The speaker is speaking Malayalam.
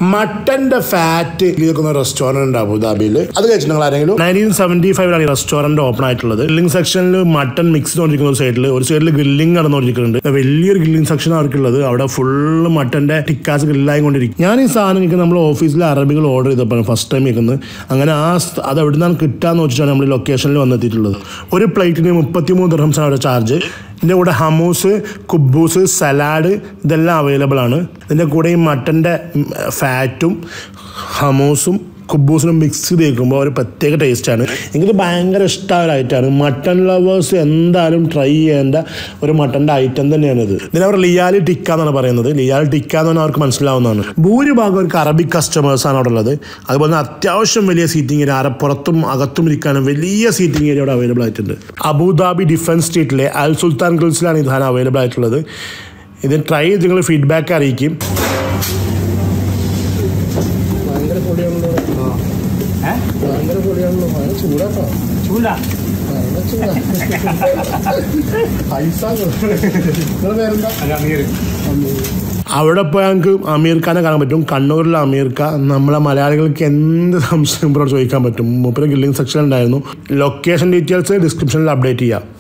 മട്ടന്റെ ഫാറ്റ് ഇരിക്കുന്ന റെസ്റ്റോറന്റ് ഉണ്ട് അബുദാബിയിൽ അത് കഴിച്ചിട്ട് നിങ്ങൾ ആരെങ്കിലും നയൻറ്റീൻ സെവന്റി ഫൈവിലാണ് ഈ റെസ്റ്റോറന്റ് ഓപ്പൺ ആയിട്ടുള്ളത് ഗ്രില്ലിംഗ് സെക്ഷനിൽ മട്ടൺ മിക്സ് നോക്കിയിരിക്കുന്ന ഒരു സൈഡിൽ ഒരു സൈഡിൽ ഗ്രില്ലിംഗ് നടന്നുകൊണ്ടിരിക്കുന്നുണ്ട് വലിയൊരു ഗ്രില്ലിംഗ് സെക്ഷൻ അവർക്കുള്ളത് അവിടെ ഫുള്ള് മട്ടന്റെ ടിക്കാസ് ഗ്രില്ലായി കൊണ്ടിരിക്കും ഞാൻ ഈ സാധനം എനിക്ക് നമ്മൾ ഓഫീസിലെ അറബികൾ ഓർഡർ ചെയ്തപ്പോൾ ഫസ്റ്റ് ടൈം കേൾക്കുന്നത് അങ്ങനെ ആ സ്ഥ- അത് എവിടെ നിന്നാണ് കിട്ടാന്ന് വെച്ചിട്ടാണ് നമ്മൾ ലൊക്കേഷനിൽ വന്നെത്തിയിട്ടുള്ളത് ഒരു പ്ലേറ്റിന് മുപ്പത്തിമൂന്ന് ദിർഹംസാണ് അവിടെ ചാർജ് ഇതിൻ്റെ കൂടെ ഹമൂസ് കുബൂസ് സലാഡ് ഇതെല്ലാം അവൈലബിൾ ആണ് ഇതിൻ്റെ കൂടെ ഈ മട്ടൻ്റെ ഫാറ്റും ഹമൂസും കുബൂസിനും മിക്സ് ചെയ്ത് വെക്കുമ്പോൾ ഒരു പ്രത്യേക ടേസ്റ്റാണ് എനിക്കിത് ഭയങ്കര ഇഷ്ടമായ ഒരു ഐറ്റമാണ് മട്ടൺ ലവേഴ്സ് എന്തായാലും ട്രൈ ചെയ്യേണ്ട ഒരു മട്ടൻ്റെ ഐറ്റം തന്നെയാണിത് ഇതിനെ അവർ ലിയാലി ടിക്ക എന്നാണ് പറയുന്നത് ലിയാലി ടിക്ക എന്ന് പറഞ്ഞാൽ അവർക്ക് മനസ്സിലാവുന്നതാണ് ഭൂരിഭാഗം അവർക്ക് അറബിക് കസ്റ്റമേഴ്സാണ് അവിടെ ഉള്ളത് അതുപോലെ തന്നെ അത്യാവശ്യം വലിയ സീറ്റിംഗ് ഏരിയ അര പുറത്തും അകത്തും ഇരിക്കാനും വലിയ സീറ്റിംഗ് ഏരിയ അവിടെ അവൈലബിൾ ആയിട്ടുണ്ട് അബുദാബി ഡിഫൻസ് സ്ട്രീറ്റിലെ അൽ സുൽത്താൻ ഗിൾസിലാണ് ഈ സാധനം അവൈലബിൾ ആയിട്ടുള്ളത് ഇത് ട്രൈ ചെയ്ത് നിങ്ങൾ ഫീഡ്ബാക്ക് അറിയിക്കും ഭയങ്കര പൊടിയാണല്ലോ ഭയങ്കര പൊടിയാണല്ലോ ഭയങ്കര ചൂടാട്ടോ ചൂടാ ഭയങ്കര ചൂടാ പൈസ നിങ്ങളെ പേരെന്താ അവിടെ പോയാൽ നമുക്ക് അമീർ ഖാനെ കാണാൻ പറ്റും കണ്ണൂരിലെ അമീർ ഖാൻ നമ്മളെ മലയാളികൾക്ക് എന്ത് സംശയം ഇവിടെ ചോദിക്കാൻ പറ്റും മൂപ്പര് ഗില്ലിംഗ് സെക്ഷൻ ഉണ്ടായിരുന്നു ലൊക്കേഷൻ ഡീറ്റെയിൽസ് ഡിസ്ക്രിപ്ഷനിൽ അപ്ഡേറ്റ് ചെയ്യാം